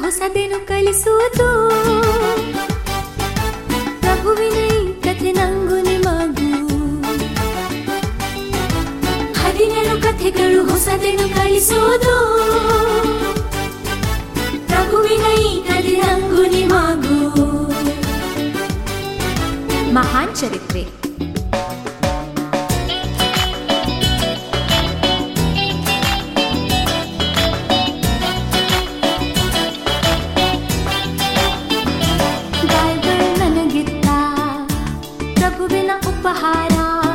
ಹೊಸದೇನು ಕಲಿಸುವುದು ಪ್ರಭುವಿನ ಈ ಕಥೆ ನಂಗು ನಿಮಗೂ ಹದಿನೇಳು ಕಥೆಗಳು ಹೊಸದೇನು ಕಲಿಸುವುದು ಪ್ರಭುವಿನ ಈ ಕಥೆ ನಂಗು ನಿಮಗೂ ಮಹಾನ್ ಚರಿತ್ರೆ ಬೈಬಲ್ ನನಗಿತ್ತ ಪ್ರಭುವಿನ ಉಪಹಾರ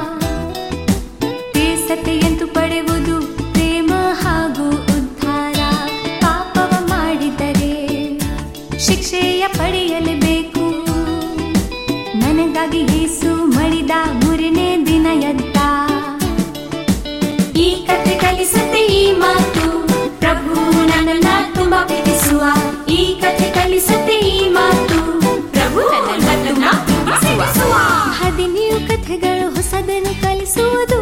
ದೇಸತೆಯಂತೂ ಪಡೆಯುವುದು ಪ್ರೇಮ ಹಾಗೂ ಉದ್ಧಾರ ಪಾಪವ ಮಾಡಿದರೆ ಶಿಕ್ಷೆಯ ಪಡೆಯಲೇಬೇಕು ನನಗಾಗಿ ಯೇಸು ಮಡಿದ ಮೂರನೇ ದಿನ ಎದ್ದ ಈ ಕಥೆ ಕಲಿಸುತ್ತೆ ಈ ಮಾತು ಪ್ರಭು ನನ್ನನ್ನ ತುಂಬಾ ಪ್ರೀತಿಸುವ ಈ ಕಥೆ ಕಲಿಸುತ್ತೆ ಈ ಮಾತು ಪ್ರಭು ನನ್ನನ್ನ ತುಂಬಾ ಪ್ರೀತಿಸುವ ಹದಿನೇಳು ಕಥೆಗಳು ಹೊಸದನ್ನು ಕಲಿಸುವುದು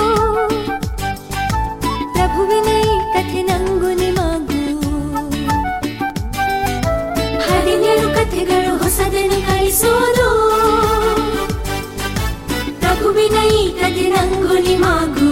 ಪ್ರಭುವಿನ ಈ ಕಥೆ ನಂಗು ನಿಮಗೂ ಹದಿನೇಳು ಕಥೆಗಳು ಹೊಸದನ್ನು ಕಲಿಸುವುದು ಪ್ರಭುವಿನ ಈ ಕಥೆ ನಂಗು ನಿಮಗೂ